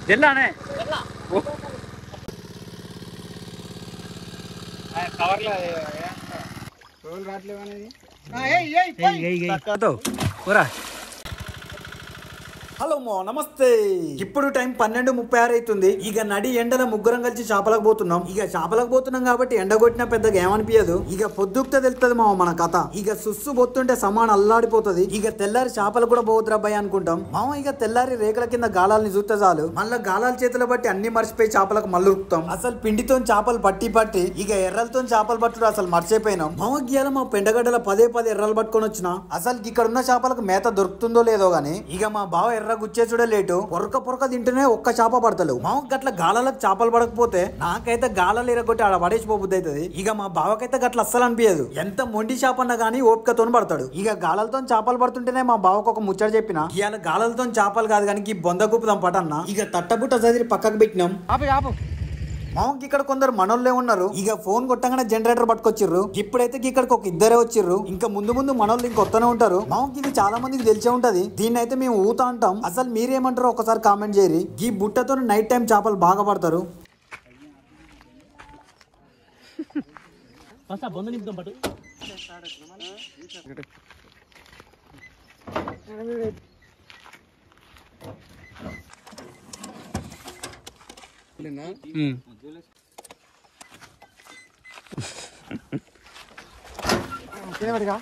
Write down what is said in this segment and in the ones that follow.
జిల్లానే కవర్లో రోజులు రావట్లేవు అనేది కూరా హలో మో నమస్తే ఇప్పుడు టైం పన్నెండు ముప్పై ఆరు అవుతుంది ఇక నడి ఎండల ముగ్గురం కలిసి చేపలకు పోతున్నాం ఇక చేపలకు పోతున్నాం కాబట్టి ఎండ కొట్టినా పెద్దగా ఏమనిపించదు ఇక పొద్దుక్తే తెలుస్తుంది మా మన కథ ఇక సుస్సు బొత్తుంటే సమాన్ అల్లాడిపోతుంది ఇక తెల్లారి చేపలు కూడా పోతురా భయ అనుకుంటాం మామ ఇక తెల్లారి రేకుల కింద గాలాల్ని చూస్తే చాలు మళ్ళా గాలాల చేతులు బట్టి అన్ని మర్చిపోయి చేపలకు మల్లురుకుతాం అసలు పిండితో చేపలు పట్టి పట్టి ఇక ఎర్రలతో చేపలు పట్టుడు అసలు మర్చిపోయినాం మామ గీయాల మా పెండగడ్డల పదే పదే ఎర్రలు పట్టుకొని వచ్చిన అసలు ఇక్కడ ఉన్న చేపలకు మేత దొరుకుతుందో లేదో గానీ ఇక మా బావ ఎర్ర గుచ్చే చూడే లేటు పొరక పొరక తింటేనే ఒక్క చేప పడతలేవు మామ గట్ల గాలాలకు చేపలు పడకపోతే నాకైతే గాలాలు ఇరగొట్టి ఆడ పడేసిపోబుద్ది అవుతుంది ఇక మా బావకైతే గట్ల అస్సలు అనిపించదు ఎంత మొండి చేప అన్నా గానీ ఓపికతో పడతాడు ఇక గాలలతో చేపలు పడుతుంటేనే మా బావకు ఒక ముచ్చట చెప్పిన ఇవాళ గాలలతో చేపలు కాదు కానీ ఈ బొంద గుప్పుదాం పటన్న ఇక తట్టబుట్ట చదివి పక్కకు పెట్టినాం ఆపు ఆపు మామకి ఇక్కడ కొందరు మనోళ్ళే ఉన్నారు ఇక ఫోన్ కొట్టగానే జనరేటర్ పట్టుకొచ్చిర్రు ఇప్పుడైతే ఇక్కడికి ఒక ఇద్దరే వచ్చిర్రు ఇంకా ముందు ముందు మనోళ్ళు ఇంకొత్తనే ఉంటారు మామకి ఇది చాలా మందికి తెలిసే ఉంటది దీన్ని అయితే మేము ఊతా అంటాం అసలు మీరేమంటారో ఒకసారి కామెంట్ చేయరి ఈ బుట్టతో నైట్ టైం చేపలు బాగా పడతారు తినబడిగా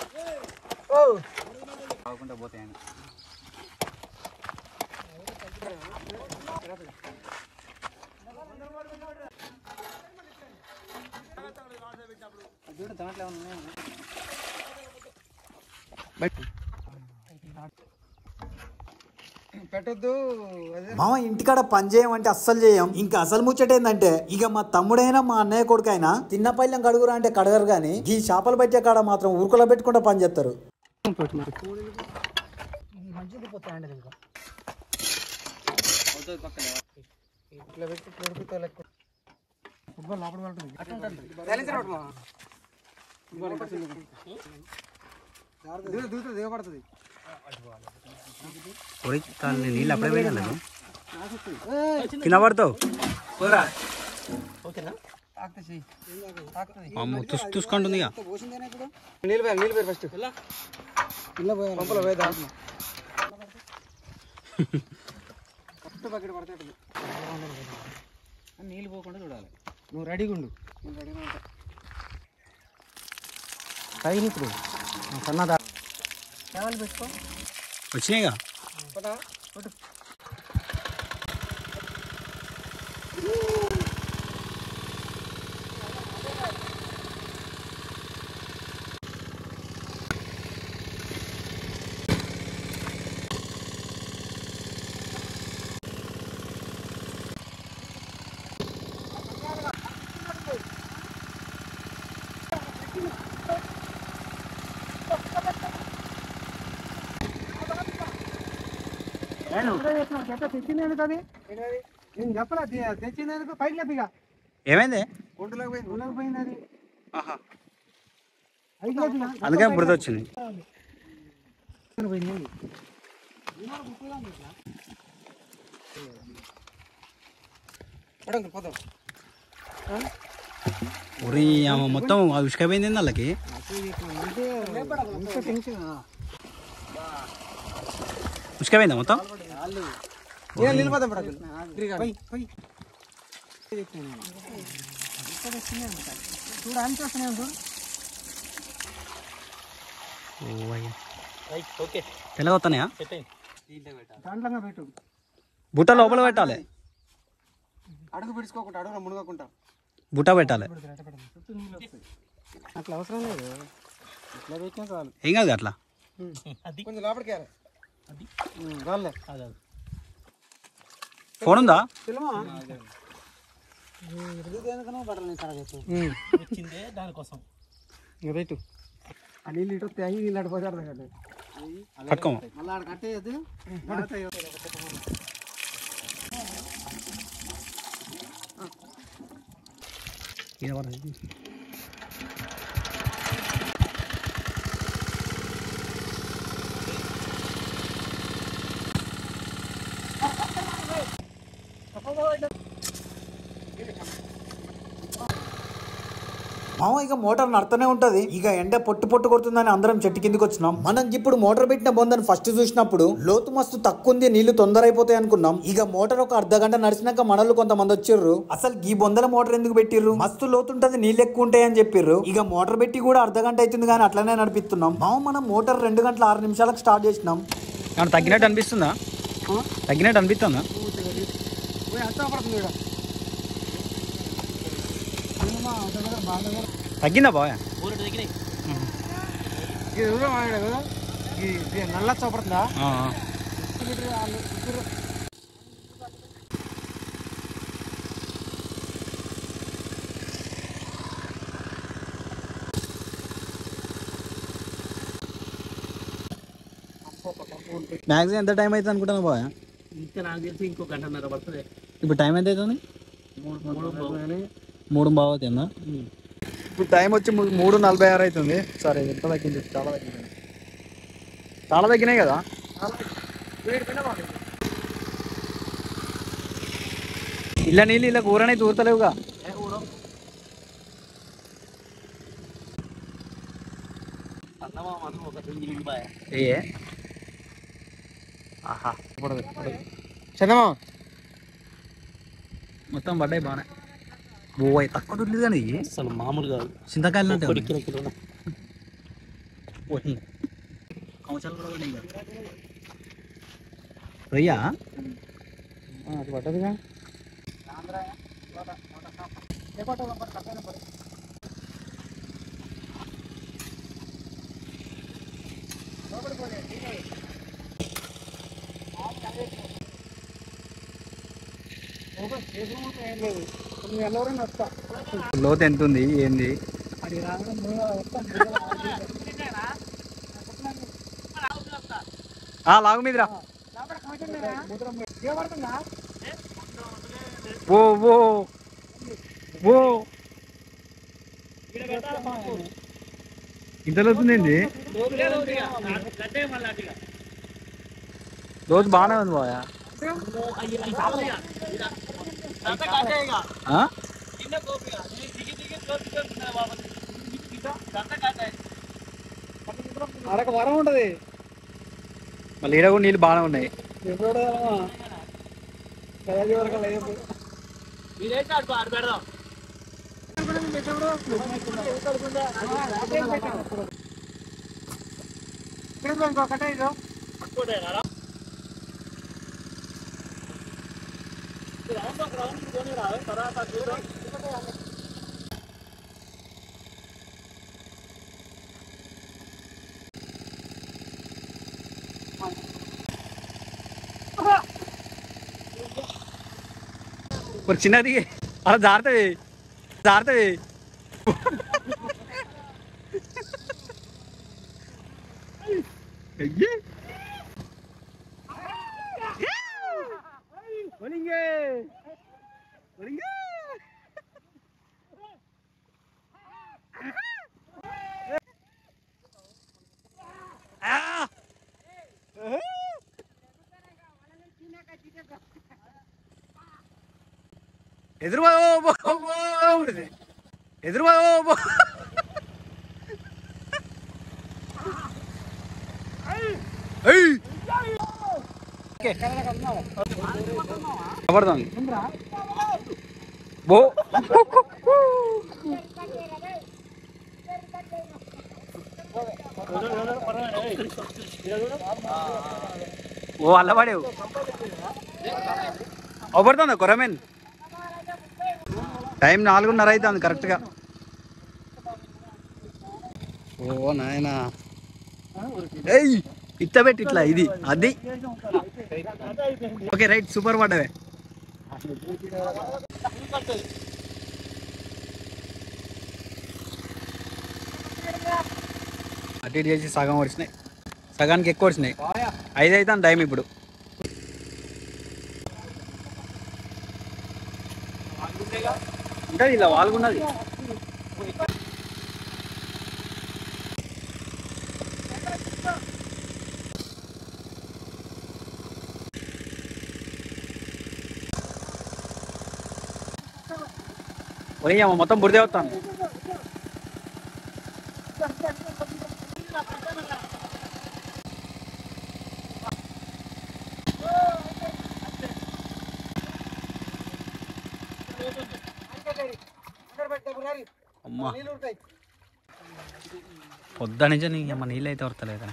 పెట్టొద్దు అదే మామ ఇంటికాడ పని చేయమంటే అస్సలు చేయం ఇంకా అసలు ముచ్చట ఏంటంటే ఇక మా తమ్ముడైనా మా అన్నయ్య కొడుకైనా తిన్న పల్లెం కడుగురా అంటే కడగరు కానీ ఈ చేపలు పట్టే కాడ మాత్రం ఊరుకులో పెట్టుకుంటా పని చేస్తారు మంచిది పోతాయండి ఇంకా ఇట్లా పెట్టి ఇట్లా ఉడిపితే లెక్క ఫుట్బాల్ లోపల పడుతుంది దూత దిగబడుతుంది నీళ్ళు అప్పుడే పోయినా కింద పడతావు కూరా తాకుతుంది తాకుతుంది అమ్మ తుస్ తుసుకుంటుంది ఇక నీళ్ళు పోయాలి నీళ్ళు పోయారు ఫస్ట్ ఇలా పోయాలి పంపలో పోయేదా ఫస్ట్ బకెట్ పడతాయి నీళ్ళు పోకుండా చూడాలి నువ్వు రెడీగా ఉండు నువ్వు రెడీగా ఉంటా టైం ఇప్పుడు సన్నదా కేవలం పెట్టుకో వచ్చినాయిగా పటా పట్టు తెచ్చింది అది నేను చెప్పలే తె- తెచ్చింది ఎందుకు పైకి లేపిగా ఏమైంది ఒంటులోకి పోయింది ఒంట్లోకి పోయింది అది పైకి లేపిగా అందుకే బురద వచ్చింది పోయింది పడండి పోదాం ఉరి ఆమె మొత్తం ఉసుకపోయింది వాళ్ళకి ఇంకా టెన్షన్ ఉసుకపోయిందా మొత్తం ఏ నిలబడదాం పడకు పై పై చూడు అంత వస్తున్నాయి చూడు తెల్లగా వస్తున్నాయా దాంట్లో పెట్టు బుట్ట లోపల పెట్టాలి అడుగు పిడుచుకోకుండా అడుగు మునగకుండా బుట్ట పెట్టాలి అట్లా అవసరం లేదు ఇట్లా పెట్టినా చాలు ఏం కాదు అట్లా కొంచెం లోపలికి వెళ్ళాలి రాలే ఫోన్ ఉందా పిల్లమా బట్టలు వచ్చిందే దానికోసం రైట్ ఆ నీళ్ళు ఇటు వస్తే అయ్యి నీళ్ళు అడిపోతే అర్థం కాదు పట్టుకోము మళ్ళీ ఆడ కట్టేయద్దు ఈడ పడదు. మామ ఇక మోటార్ నడుతూనే ఉంటది ఇక ఎండ పొట్టు పొట్టు కొడుతుందని అందరం చెట్టు కిందకి వచ్చినాం మనం ఇప్పుడు మోటార్ పెట్టిన బొందని ఫస్ట్ చూసినప్పుడు లోతు మస్తు తక్కువ ఉంది నీళ్లు తొందర అయిపోతాయి అనుకున్నాం ఇక మోటార్ ఒక అర్ధ గంట నడిచినాక మనోళ్ళు కొంతమంది వచ్చిర్రు అసలు ఈ బొందల మోటార్ ఎందుకు పెట్టిర్రు మస్తు లోతుంటది నీళ్ళు ఎక్కువ ఉంటాయి అని చెప్పిర్రు ఇక మోటార్ పెట్టి కూడా అర్ధ గంట అవుతుంది కానీ అట్లనే నడిపిస్తున్నాం మామ మనం మోటార్ రెండు గంటల ఆరు నిమిషాలకు స్టార్ట్ చేసినాం ఏమన్నా తగ్గినట్టు అనిపిస్తుందా తగ్గినట్టు అనిపిస్తుందా పోయి అంతా పడుతుంది ఇక్కడ తగ్గిందా బాగా ఇది ఎవరో వాడాడు కదా ఇది ఇది నల్ల చూపడుతుందా మ్యాక్సిమం ఎంత టైం అవుతుంది అనుకుంటున్నా బాగా ఇంకా నాకు తెలిసి ఇంకో గంటన్నర పడుతుంది ఇప్పుడు టైం ఎంత అవుతుంది మూడు బావు. మూడు బాగా అవుతుందా ఇప్పుడు టైం వచ్చి మూ- మూడు నలభై ఆరు అవుతుంది సరే ఎంత తగ్గింది చాలా తగ్గింది చాలా తగ్గినాయి కదా ఇళ్ళ నీళ్ళు ఇలా కూరనే తూరతలేవుగా అన్నమా మాత్రం ఒక రెండు నింపాయ ఏ ఆహా పడదు పడదు చందమా మొత్తం పడ్డాయి బాగానే ఓయ్ తక్కువ దొరికి కానీ ఇవి. అసలు మామూలు కాదు చింతకాయలు అంటే ఒక్కడి కిలో కిలో కౌచాలు కూడా పడ్డాయి కదా. రొయ్యా అది పడ్డదిగా ఎవరైనా వస్తా లోతు ఎంత ఉంది ఏంది అది రాగానే ఆ లాగు మీదిరా ఏమడుతుందా ఓ ఓ ఓ ఇంత లోతుంది ఏంది రోజు బాగానే ఉంది బాయా ఆ? అరక వరం ఉంటది మళ్ళీ ఈడ కూడా నీళ్ళు బాగానే ఉన్నాయి ఎప్పుడు కయాజీ వరకు లేదు ఇంకొకటే ఇదో మరి చిన్నది అలా జారుతుంది జారుతుంది అయ్యే ఒలింగే ఒలింగే ఎదురు ఎదురు పడుతుంది బో ఓ అల్లవాడేవు అవపడుతుందా కొరమేన్ టైం నాలుగున్నర అవుతుంది కరెక్ట్గా ఓ నాయనా ఏయ్ ఇట్లా పెట్టి ఇట్లా ఇది అది ఓకే రైట్ సూపర్ పడ్డవే అటు ఇటు చేసి సగం వచ్చినాయి సగానికి ఎక్కువ వచ్చినాయి ఐదు అవుతాను టైం ఇప్పుడు ఉంటుంది ఇలా వాళ్ళకున్నది పోయి మొత్తం బురదే వస్తాను అమ్మా పొద్దు నుంచి నీ అమ్మ నీళ్ళు అయితే వస్తలేదు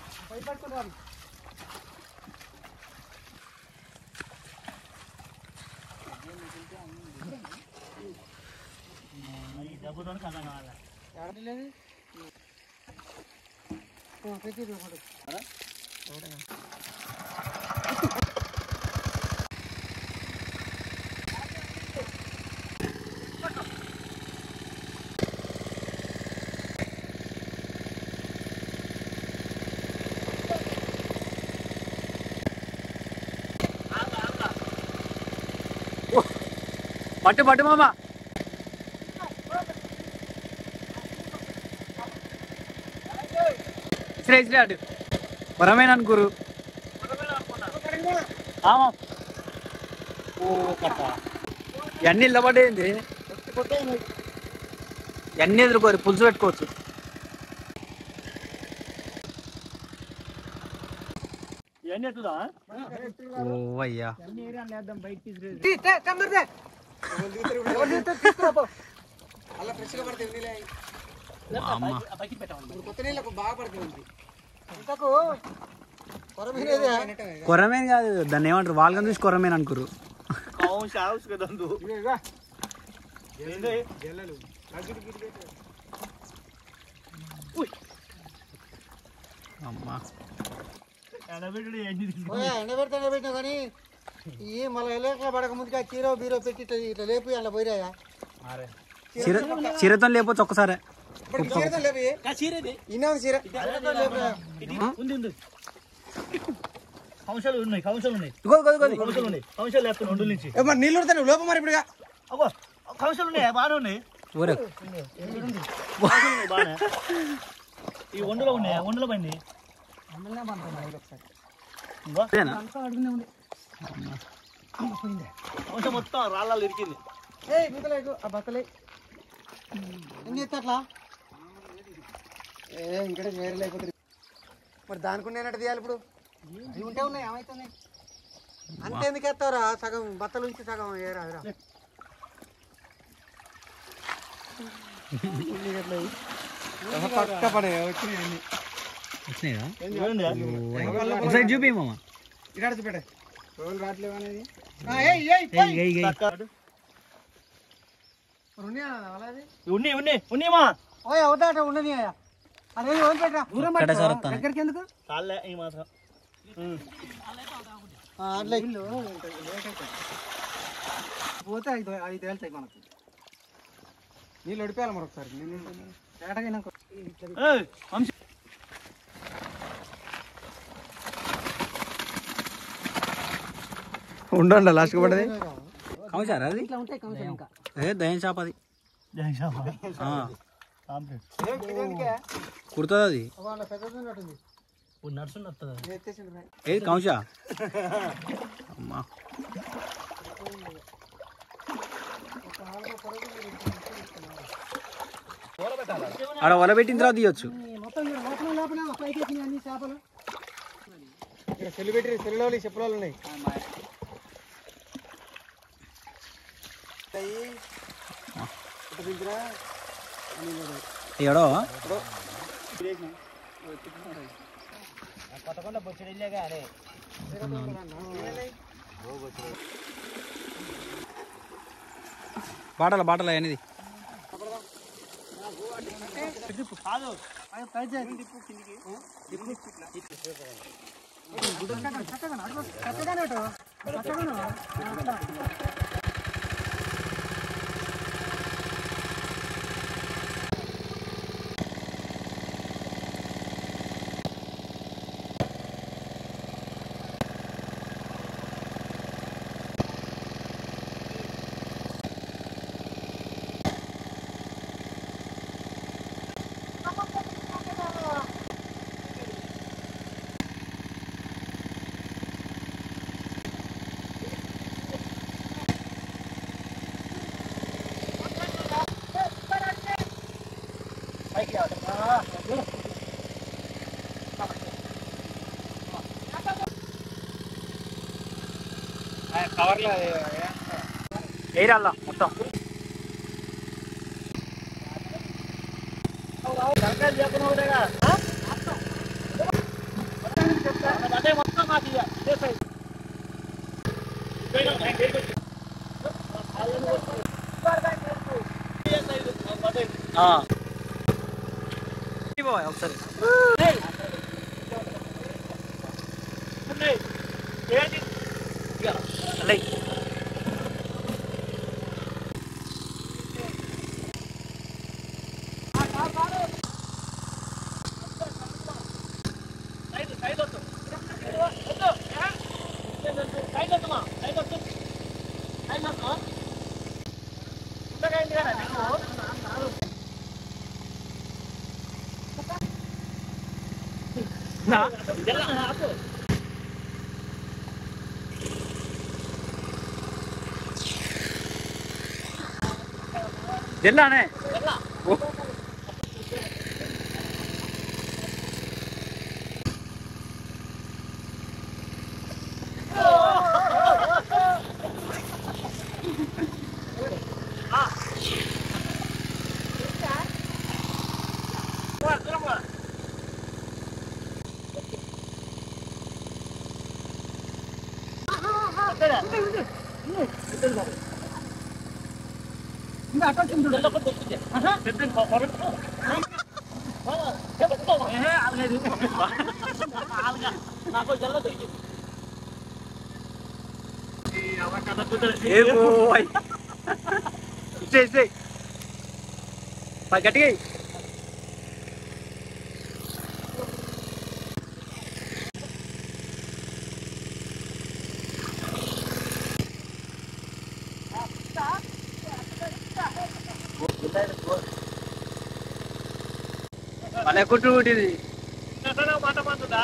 పట్టు పట్టు మామ ఇసిరే ఇసిరే అటు వరమేన అనుకోరు ఆమా ఇవన్నీ ఇల్లబడేది ఇవన్నీ ఎదుర్కోరు పులుసు పెట్టుకోవచ్చు ఇవన్నీ ఎట్లా ఓ అయ్యా అలా ఫ్రెష్గా పడితే నీళ్ళే అమ్మ బకెట్ పెట్టామన్నమాట కొత్త నీళ్ళకు బాగా పడుతుంది ఇంతకు కొరమీనేది కొరమేన్ కాదు దాన్ని ఏమంటారు వాళ్ళని చూసి కొరమేన్ అనుకోరు కావు షావుస్ కదా జల్లలు అమ్మ ఎండబెట్టుడు ఏంటి ఎండబెడితే ఎండబెట్టినా కానీ ఈ మళ్ళీ ఎలక పడక ముందుగా చీరో బీరో పెట్టి ఇట్లా ఇట్లా లేపు అలా పోయిరాయా చీర చీరతో లేకపోతే ఒక్కసారే ఇప్పుడు చీరతో లేపి చీరేది ఇన్నా చీర లేపురా. ఉంది ఉంది కౌశలు ఉన్నాయి కౌశలు ఉన్నాయి ఇగో ఇగో ఇగో ఇది. కౌశలు ఉన్నాయి కౌశలు లేస్తున్నాయి ఒండు నుంచి ఏ మరి నీళ్ళు ఉడతాను లోపం మరి ఇప్పుడు అగో కౌశలు ఉన్నాయి బాగానే ఉన్నాయి ఊరే కౌశలు ఉన్నాయి బాగానే ఈ ఒండులో ఉన్నాయి ఒండులో పడింది ఇంకో ఇదేనా? కౌశం మొత్తం రాళ్ళలో ఇరికింది ఏ మిగలేదు ఆ బత్తలే ఎన్ని ఎత్తా అట్లా ఏ ఇక్కడ వేరే లేకపోతే మరి దానికి నేనట్టు తీయాలి ఇప్పుడు ఇవి ఉంటే ఉన్నాయి ఏమైతున్నాయి అంతే ఎందుకు ఎత్తావురా సగం బత్తల నుంచి సగం ఏరాదురా పక్క పడే వచ్చినాయి వచ్చినాయిగా చూడండి ఒకసారి చూపి మామ ఇక్కడ చూపెట్టే రోజులు రావట్లేవు అనేది ఏయ్, ఏయ్, ఏయ్. ఉన్నాయి ఉన్నాయి ఉన్నాయమ్మా ఓయ్ అవుతాట ఉండని అదే వదిలిపెట్టరా దూరం ఒక్కటే పట్టుకో. సారి వస్తాను. దగ్గరికి ఎందుకు చాలే ఈ మాత్రం ఉమ్. ఆ, అట్లా ఇల్లు పోతే ఐదు ఐదు వెళ్తాయి మనకు నీళ్ళు ఒడిపోయాలి మరొకసారి ఏటకైనా ఏయ్, వంశీ. ఉండండి లాస్ట్కి పడది కమచారా అది ఇట్లా ఉంటాయి కమిషన్ ఇంకా ఏ దయం షాప్ అది జై శ్యామ. ఆ, కాంప్లీట్. కుడుతుంది అది వాళ్ళ పెద్దది ఉన్నట్టుంది ఇప్పుడు నడుచుని వస్తుంది ఎత్తేసిండు రా. ఏది కమచా అమ్మా ఆడ వల పెట్టిన తర్వాత తీయొచ్చు ఈ మొత్తం ఇక్కడ లోపల లోపల పైకి ఎక్కినాయి అన్ని చేపలు ఇక్కడ సెల్లు పెట్టి సెల్లు చెప్పులు ఉన్నాయి ఏడో కొత్తకొండ బొచ్చడి ఇల్లేగా అరే బాటల బాటల అనేది కాదు ఎయిరల్లా మొత్తం అదే మొత్తం నాకు ఇక ఇదే సైజ్ ఆ. ఇవ్వు ఒకసారి ఏంటి లై. సైడ్ సైడ్ వద్దు వద్దు సైడ్ వద్దుమా సైడ్ వద్దు సైడ్ వద్దు ఉండగా ఏంటి కదా నా ఆపు జిల్లానే నాకు జల్ల దొరికింది ఏ పోయ్. ఇచ్చే ఇచ్చే పై గట్టిగా ఇయ్యి. భలే కుట్టు కుట్టింది మాట మాట్లాడా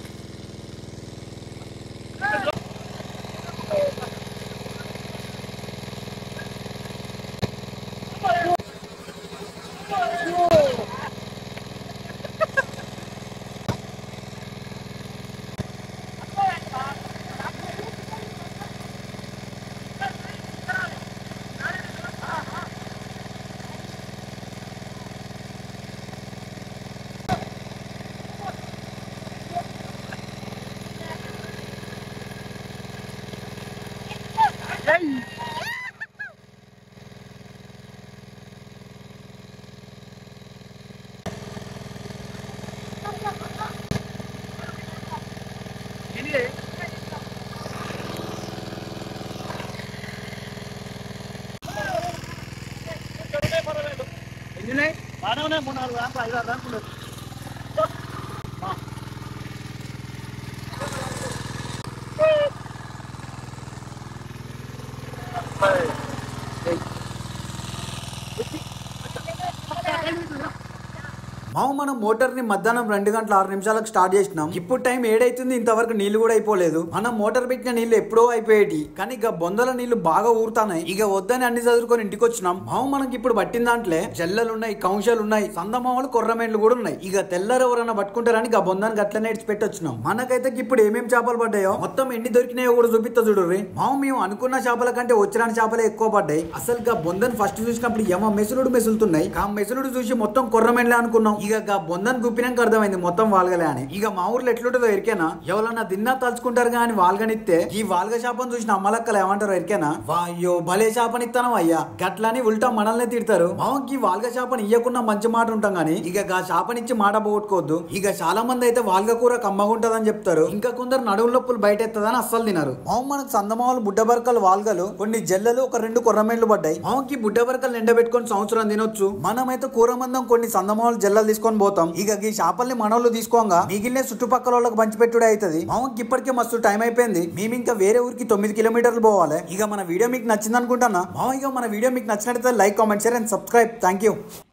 ఎన్నున్నాయి బాగానే ఉన్నాయి మూడు నాలుగు దాంట్లో ఐదు ఆరు దాంట్లో ఉన్నాయి. మామ మనం మోటార్ ని మధ్యాహ్నం రెండు గంటల ఆరు నిమిషాలకు స్టార్ట్ చేసినాం ఇప్పుడు టైం ఏడైతుంది ఇంతవరకు నీళ్లు కూడా అయిపోలేదు మనం మోటార్ పెట్టిన నీళ్లు ఎప్పుడో అయిపోయేటి కానీ ఇక బొందల నీళ్లు బాగా ఊరుతాయి ఇక వద్దని అన్ని చదువుకొని ఇంటికి వచ్చినాం మామ మనకి ఇప్పుడు పట్టిన దాంట్లో జల్లలు ఉన్నాయి కౌంషలు ఉన్నాయి సందమామలు కొర్రమేండ్లు కూడా ఉన్నాయి ఇక తెల్లరు ఎవరైనా పట్టుకుంటారని ఇక బొందానికి అట్లనే ఇడిచి పెట్టొచ్చినాం మనకైతే ఇప్పుడు ఏమేం చేపలు పడ్డాయో మొత్తం ఎన్ని దొరికినాయో కూడా చూపిస్తా చూడుర్రి మామ మేము అనుకున్న చేపల కంటే వచ్చిరాని చేపలే ఎక్కువ పడ్డాయి అసలు ఇక బొందని ఫస్ట్ చూసినప్పుడు ఏమో మెసులుడు మెసులుతున్నాయి ఆ మెసులుడు చూసి మొత్తం కొర్రమేండ్లే అనుకున్నాం ఇక గా బొందని గుప్పినాక అర్థమైంది మొత్తం వాల్గలే అని ఇక మా ఊర్లో ఎట్లుంటుందో ఎరికేనా ఎవరన్నా తిన్నా తలుచుకుంటారు కానీ వాల్గనిస్తే ఈ వాల్గ చేపను చూసిన అమ్మలక్కలు ఏమంటారు ఎరికేనా వాయ్యో భలే చేపని ఇస్తాను అయ్యా గట్లని ఉల్టా మనల్ని తిడతారు మామకి వాల్గ చేపని ఇయ్యకుండా మంచి మాట ఉంటాం గానీ ఇక గా చేపనిచ్చి మాట పోగొట్టుకోవద్దు ఇక చాలా మంది అయితే వాల్గ కూర కమ్మగుంటదని చెప్తారు ఇంకా కొందరు నడువు నొప్పులు బయట ఎత్తదని అస్సలు తినరు మామ మనకు సందమావులు బుడ్డ బరకలు వాల్గలు కొన్ని జల్లలు ఒక రెండు కొర్రమేండ్లు పడ్డాయి మామకి బుడ్డ బరకలు ఎండబెట్టుకొని సంవత్సరం తినొచ్చు మనమైతే కూర మందం కొన్ని సందమావులు జల్లలు తీసుకొని పోతాం ఇక ఈ చేపల్ని మనోళ్ళు తీసుకోగా మిగిలిన చుట్టుపక్కల వాళ్ళకి పంచిపెట్టుడే అవుతుంది మామకి ఇప్పటికే మస్తు టైం అయిపోయింది మేము ఇంకా వేరే ఊరికి తొమ్మిది కిలోమీటర్లు పోవాలి ఇక మన వీడియో మీకు నచ్చింది అనుకుంటున్నా మామ ఇక మన వీడియో మీకు నచ్చినట్లయితే like comment share and subscribe thank you